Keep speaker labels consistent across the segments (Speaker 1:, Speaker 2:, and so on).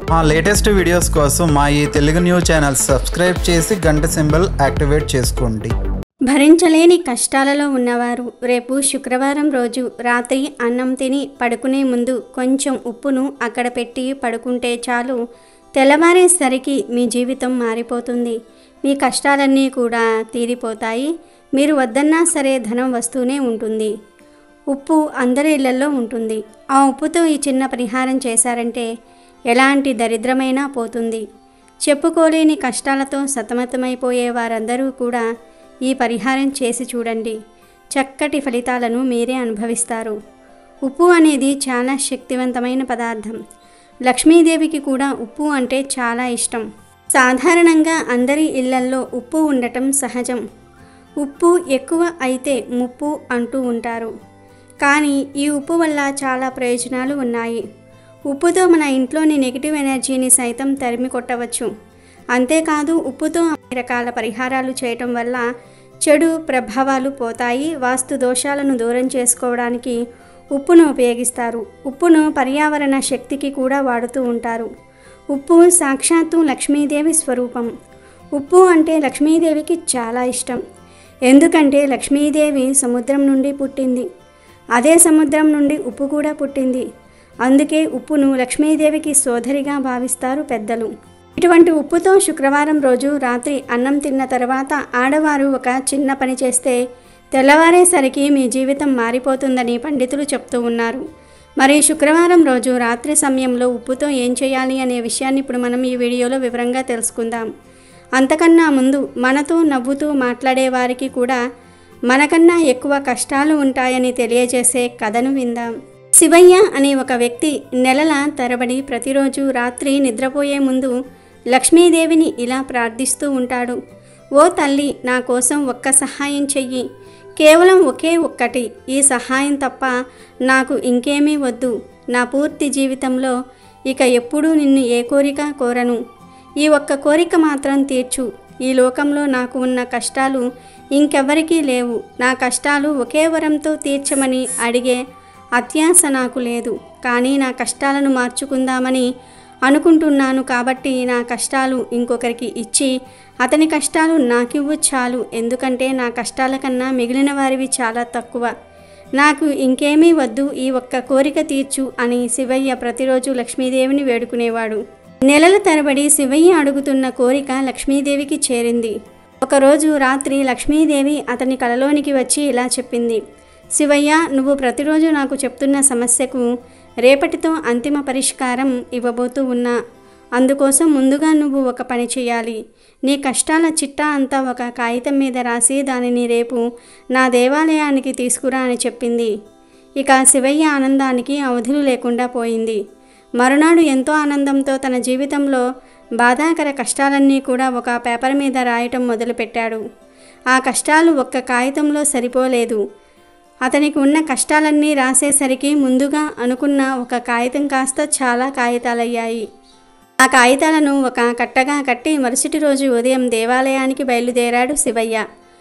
Speaker 1: మా latest videos కోసం మా ఈ తెలుగు న్యూస్ ఛానల్ సబ్స్క్రైబ్ చేసి గంట సింబల్ యాక్టివేట్ చేసుకోండి
Speaker 2: భరించలేని కష్టాలలో ఉన్నవారు రేపు శుక్రవారం రోజు రాత్రి అన్నం తిని పడుకునే ముందు కొంచెం ఉప్పును అక్కడ పెట్టి పడుకుంటే చాలు తెల్లవారేసరికి మీ జీవితం మారిపోతుంది మీ కష్టాలన్నీ కూడా తీరిపోతాయి మీరు వద్దన్నా సరే ధనం వస్తూనే ఉంటుంది ఉప్పు అందరి ఇళ్లలో ఉంటుంది ఆ ఉప్పుతో ఈ చిన్న పరిహారం చేశారంటే ఎలాంటి దరిద్రమైనా పోతుంది చెప్పుకోలేని కష్టాలతో సతమతమైపోయే వారందరూ కూడా ఈ పరిహారం చేసి చూడండి చక్కటి ఫలితాలను మీరే అనుభవిస్తారు ఉప్పు అనేది చాలా శక్తివంతమైన పదార్థం లక్ష్మీదేవికి కూడా ఉప్పు అంటే చాలా ఇష్టం సాధారణంగా అందరి ఇళ్లల్లో ఉప్పు ఉండటం సహజం ఉప్పు ఎక్కువ అయితే ముప్పు అంటూ ఉంటారు కానీ ఈ ఉప్పు వల్ల చాలా ప్రయోజనాలు ఉన్నాయి ఉప్పుతో మన ఇంట్లోని నెగిటివ్ ఎనర్జీని సైతం తరిమి కొట్టవచ్చు అంతేకాదు ఉప్పుతో అన్ని రకాల పరిహారాలు చేయటం వల్ల చెడు ప్రభావాలు పోతాయి వాస్తు దోషాలను దూరం చేసుకోవడానికి ఉప్పును ఉపయోగిస్తారు ఉప్పును పర్యావరణ శక్తికి కూడా వాడుతూ ఉంటారు ఉప్పు సాక్షాత్తు లక్ష్మీదేవి స్వరూపం ఉప్పు అంటే లక్ష్మీదేవికి చాలా ఇష్టం ఎందుకంటే లక్ష్మీదేవి సముద్రం నుండి పుట్టింది అదే సముద్రం నుండి ఉప్పు కూడా పుట్టింది అందుకే ఉప్పును లక్ష్మీదేవికి సోదరిగా భావిస్తారు పెద్దలు ఇటువంటి ఉప్పుతో శుక్రవారం రోజు రాత్రి అన్నం తిన్న తర్వాత ఆడవారు ఒక చిన్న పని చేస్తే తెల్లవారేసరికి మీ జీవితం మారిపోతుందని పండితులు చెప్తూ ఉన్నారు మరి శుక్రవారం రోజు రాత్రి సమయంలో ఉప్పుతో ఏం చేయాలి అనే విషయాన్ని ఇప్పుడు మనం ఈ వీడియోలో వివరంగా తెలుసుకుందాం అంతకన్నా ముందు మనతో నవ్వుతూ మాట్లాడే వారికి కూడా మనకన్నా ఎక్కువ కష్టాలు ఉంటాయని తెలియజేసే కథను విందాం శివయ్య అనే ఒక వ్యక్తి నెలల తరబడి ప్రతిరోజు రాత్రి నిద్రపోయే ముందు లక్ష్మీదేవిని ఇలా ప్రార్థిస్తూ ఉంటాడు ఓ తల్లి నా కోసం ఒక్క సహాయం చెయ్యి కేవలం ఒకే ఒక్కటి ఈ సహాయం తప్ప నాకు ఇంకేమీ వద్దు నా పూర్తి జీవితంలో ఇక ఎప్పుడూ నిన్ను ఏ కోరిక కోరను ఈ ఒక్క కోరిక మాత్రం తీర్చు ఈ లోకంలో నాకు ఉన్న కష్టాలు ఇంకెవ్వరికీ లేవు నా కష్టాలు ఒకే వరంతో తీర్చమని అడిగే అత్యాశ నాకు లేదు కానీ నా కష్టాలను మార్చుకుందామని అనుకుంటున్నాను కాబట్టి నా కష్టాలు ఇంకొకరికి ఇచ్చి అతని కష్టాలు నాకివ్వు చాలు ఎందుకంటే నా కష్టాల కన్నా మిగిలిన వారివి చాలా తక్కువ నాకు ఇంకేమీ వద్దు ఈ ఒక్క కోరిక తీర్చు అని శివయ్య ప్రతిరోజు లక్ష్మీదేవిని వేడుకునేవాడు నెలల తరబడి శివయ్య అడుగుతున్న కోరిక లక్ష్మీదేవికి చేరింది ఒకరోజు రాత్రి లక్ష్మీదేవి అతని కలలోనికి వచ్చి ఇలా చెప్పింది శివయ్య నువ్వు ప్రతిరోజు నాకు చెప్తున్న సమస్యకు రేపటితో అంతిమ పరిష్కారం ఇవ్వబోతూ ఉన్నా అందుకోసం ముందుగా నువ్వు ఒక పని చేయాలి నీ కష్టాల చిట్టా అంతా ఒక కాగితం మీద రాసి దానిని రేపు నా దేవాలయానికి తీసుకురా అని చెప్పింది ఇక శివయ్య ఆనందానికి అవధులు లేకుండా పోయింది మరునాడు ఎంతో ఆనందంతో తన జీవితంలో బాధాకర కష్టాలన్నీ కూడా ఒక పేపర్ మీద రాయటం మొదలుపెట్టాడు ఆ కష్టాలు ఒక్క కాగితంలో సరిపోలేదు అతనికి ఉన్న కష్టాలన్నీ రాసేసరికి ముందుగా అనుకున్న ఒక కాగితం కాస్త చాలా కాగితాలయ్యాయి ఆ కాగితాలను ఒక కట్టగా కట్టి మరుసటి రోజు ఉదయం దేవాలయానికి బయలుదేరాడు శివయ్య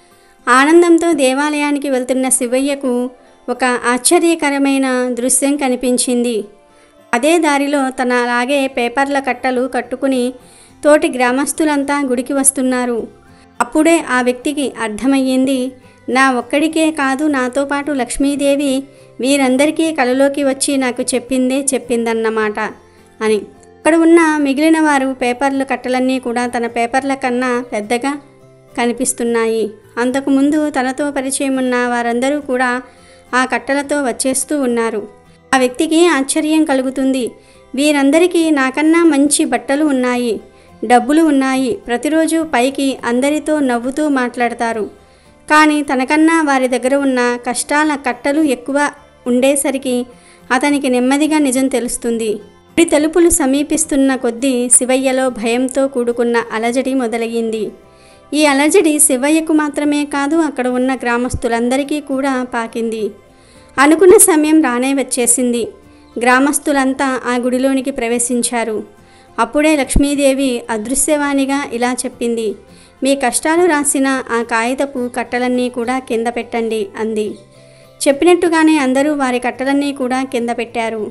Speaker 2: ఆనందంతో దేవాలయానికి వెళ్తున్న శివయ్యకు ఒక ఆశ్చర్యకరమైన దృశ్యం కనిపించింది అదే దారిలో తన అలాగే పేపర్ల కట్టలు కట్టుకుని తోటి గ్రామస్తులంతా గుడికి వస్తున్నారు అప్పుడే ఆ వ్యక్తికి అర్థమయ్యింది నా ఒక్కడికే కాదు నాతో పాటు లక్ష్మీదేవి వీరందరికీ కలలోకి వచ్చి నాకు చెప్పిందే చెప్పిందన్నమాట అని అక్కడ ఉన్న మిగిలిన వారు పేపర్లు కట్టలన్నీ కూడా తన పేపర్ల కన్నా పెద్దగా కనిపిస్తున్నాయి అంతకుముందు తనతో పరిచయం ఉన్న వారందరూ కూడా ఆ కట్టలతో వచ్చేస్తూ ఉన్నారు ఆ వ్యక్తికి ఆశ్చర్యం కలుగుతుంది వీరందరికీ నాకన్నా మంచి బట్టలు ఉన్నాయి డబ్బులు ఉన్నాయి ప్రతిరోజు పైకి అందరితో నవ్వుతూ మాట్లాడతారు కానీ తనకన్నా వారి దగ్గర ఉన్న కష్టాల కట్టలు ఎక్కువ ఉండేసరికి అతనికి నెమ్మదిగా నిజం తెలుస్తుంది గుడి తలుపులు సమీపిస్తున్న కొద్దీ శివయ్యలో భయంతో కూడుకున్న అలజడి మొదలయ్యింది ఈ అలజడి శివయ్యకు మాత్రమే కాదు అక్కడ ఉన్న గ్రామస్తులందరికీ కూడా పాకింది అనుకున్న సమయం రానే వచ్చేసింది గ్రామస్తులంతా ఆ గుడిలోనికి ప్రవేశించారు అప్పుడే లక్ష్మీదేవి అదృశ్యవాణిగా ఇలా చెప్పింది మీ కష్టాలు రాసిన ఆ కాగితపు కట్టలన్నీ కూడా కింద పెట్టండి అంది చెప్పినట్టుగానే అందరూ వారి కట్టలన్నీ కూడా కింద పెట్టారు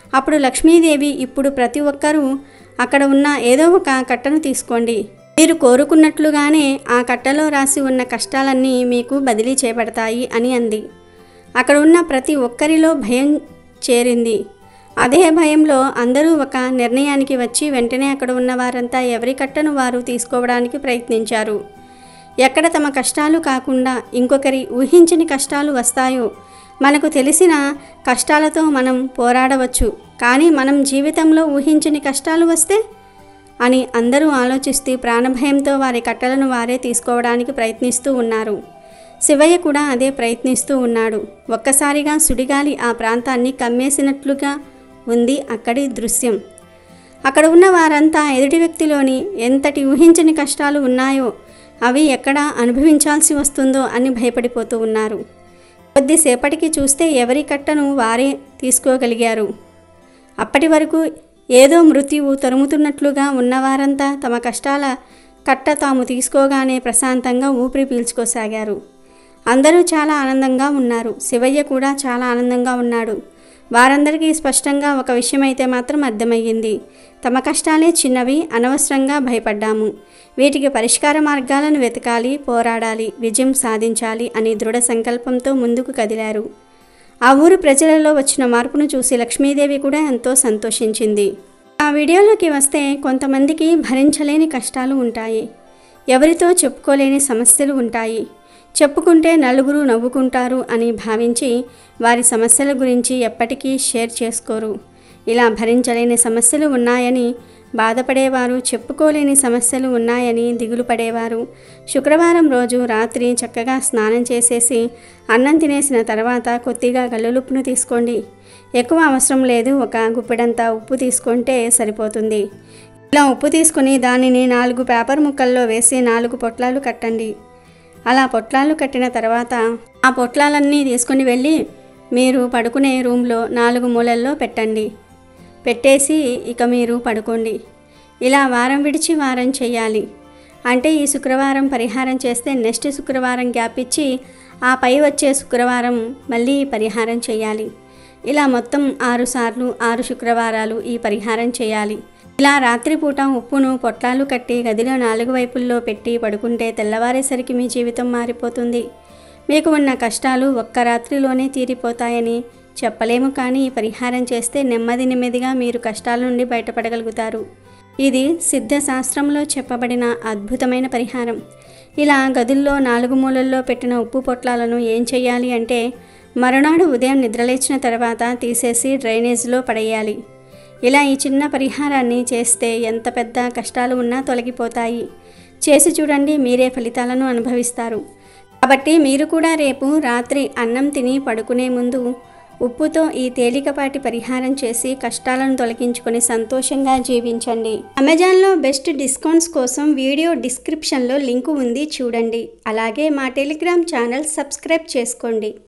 Speaker 2: అప్పుడు లక్ష్మీదేవి ఇప్పుడు ప్రతి ఒక్కరూ అక్కడ ఉన్న ఏదో ఒక కట్టను తీసుకోండి మీరు కోరుకున్నట్లుగానే ఆ కట్టలో రాసి ఉన్న కష్టాలన్నీ మీకు బదిలీ చేయబడతాయి అని అంది అక్కడ ఉన్న ప్రతి ఒక్కరిలో భయం చేరింది అదే భయంలో అందరూ ఒక నిర్ణయానికి వచ్చి వెంటనే అక్కడ ఉన్న వారంతా ఎవరి కట్టను వారు తీసుకోవడానికి ప్రయత్నించారు ఎక్కడ తమ కష్టాలు కాకుండా ఇంకొకరి ఊహించని కష్టాలు వస్తాయో మనకు తెలిసిన కష్టాలతో మనం పోరాడవచ్చు కానీ మనం జీవితంలో ఊహించని కష్టాలు వస్తే అని అందరూ ఆలోచిస్తూ ప్రాణభయంతో వారి కట్టలను వారే తీసుకోవడానికి ప్రయత్నిస్తూ ఉన్నారు శివయ్య కూడా అదే ప్రయత్నిస్తూ ఉన్నాడు ఒక్కసారిగా సుడిగాలి ఆ ప్రాంతాన్ని కమ్మేసినట్లుగా ఉంది అక్కడి దృశ్యం అక్కడ ఉన్న వారంతా ఎదుటి వ్యక్తిలోని ఎంతటి ఊహించని కష్టాలు ఉన్నాయో అవి ఎక్కడ అనుభవించాల్సి వస్తుందో అని భయపడిపోతూ ఉన్నారు కొద్దిసేపటికి చూస్తే ఎవరి కట్టను వారే తీసుకోగలిగారు అప్పటి వరకు ఏదో మృత్యువు తరుముతున్నట్లుగా ఉన్నవారంతా తమ కష్టాల కట్ట తాము తీసుకోగానే ప్రశాంతంగా ఊపిరి పీల్చుకోసాగారు అందరూ చాలా ఆనందంగా ఉన్నారు శివయ్య కూడా చాలా ఆనందంగా ఉన్నాడు వారందరికీ స్పష్టంగా ఒక విషయం అయితే మాత్రం అర్థమయ్యింది తమ కష్టాలే చిన్నవి అనవసరంగా భయపడ్డాము వీటికి పరిష్కార మార్గాలను వెతకాలి పోరాడాలి విజయం సాధించాలి అని దృఢ సంకల్పంతో ముందుకు కదిలారు ఆ ఊరు ప్రజలలో వచ్చిన మార్పును చూసి లక్ష్మీదేవి కూడా ఎంతో సంతోషించింది ఆ వీడియోలోకి వస్తే కొంతమందికి భరించలేని కష్టాలు ఉంటాయి ఎవరితో చెప్పుకోలేని సమస్యలు ఉంటాయి చెప్పుకుంటే నలుగురు నవ్వుకుంటారు అని భావించి వారి సమస్యల గురించి ఎప్పటికీ షేర్ చేసుకోరు ఇలా భరించలేని సమస్యలు ఉన్నాయని బాధపడేవారు చెప్పుకోలేని సమస్యలు ఉన్నాయని దిగులు పడేవారు శుక్రవారం రోజు రాత్రి చక్కగా స్నానం చేసేసి అన్నం తినేసిన తర్వాత కొద్దిగా గల్లులుప్పును తీసుకోండి ఎక్కువ అవసరం లేదు ఒక గుప్పెడంతా ఉప్పు తీసుకుంటే సరిపోతుంది ఇలా ఉప్పు తీసుకుని దానిని నాలుగు పేపర్ ముక్కల్లో వేసి నాలుగు పొట్లాలు కట్టండి అలా పొట్లాలు కట్టిన తర్వాత ఆ పొట్లాలన్నీ తీసుకుని వెళ్ళి మీరు పడుకునే రూమ్లో నాలుగు మూలల్లో పెట్టండి పెట్టేసి ఇక మీరు పడుకోండి ఇలా వారం విడిచి వారం చేయాలి అంటే ఈ శుక్రవారం పరిహారం చేస్తే నెక్స్ట్ శుక్రవారం గ్యాప్ ఇచ్చి ఆ పై వచ్చే శుక్రవారం మళ్ళీ పరిహారం చేయాలి ఇలా మొత్తం ఆరు సార్లు ఆరు శుక్రవారాలు ఈ పరిహారం చేయాలి ఇలా రాత్రిపూట ఉప్పును పొట్లాలు కట్టి గదిలో నాలుగు వైపుల్లో పెట్టి పడుకుంటే తెల్లవారేసరికి మీ జీవితం మారిపోతుంది మీకు ఉన్న కష్టాలు ఒక్క రాత్రిలోనే తీరిపోతాయని చెప్పలేము కానీ ఈ పరిహారం చేస్తే నెమ్మది నెమ్మదిగా మీరు కష్టాల నుండి బయటపడగలుగుతారు ఇది సిద్ధశాస్త్రంలో చెప్పబడిన అద్భుతమైన పరిహారం ఇలా గదుల్లో నాలుగు మూలల్లో పెట్టిన ఉప్పు పొట్లాలను ఏం చేయాలి అంటే మరునాడు ఉదయం నిద్రలేచిన తర్వాత తీసేసి డ్రైనేజ్లో పడేయాలి ఇలా ఈ చిన్న పరిహారాన్ని చేస్తే ఎంత పెద్ద కష్టాలు ఉన్నా తొలగిపోతాయి చేసి చూడండి మీరే ఫలితాలను అనుభవిస్తారు కాబట్టి మీరు కూడా రేపు రాత్రి అన్నం తిని పడుకునే ముందు ఉప్పుతో ఈ తేలికపాటి పరిహారం చేసి కష్టాలను తొలగించుకొని సంతోషంగా జీవించండి అమెజాన్లో బెస్ట్ డిస్కౌంట్స్ కోసం వీడియో డిస్క్రిప్షన్లో లింకు ఉంది చూడండి అలాగే మా టెలిగ్రామ్ ఛానల్ సబ్స్క్రైబ్ చేసుకోండి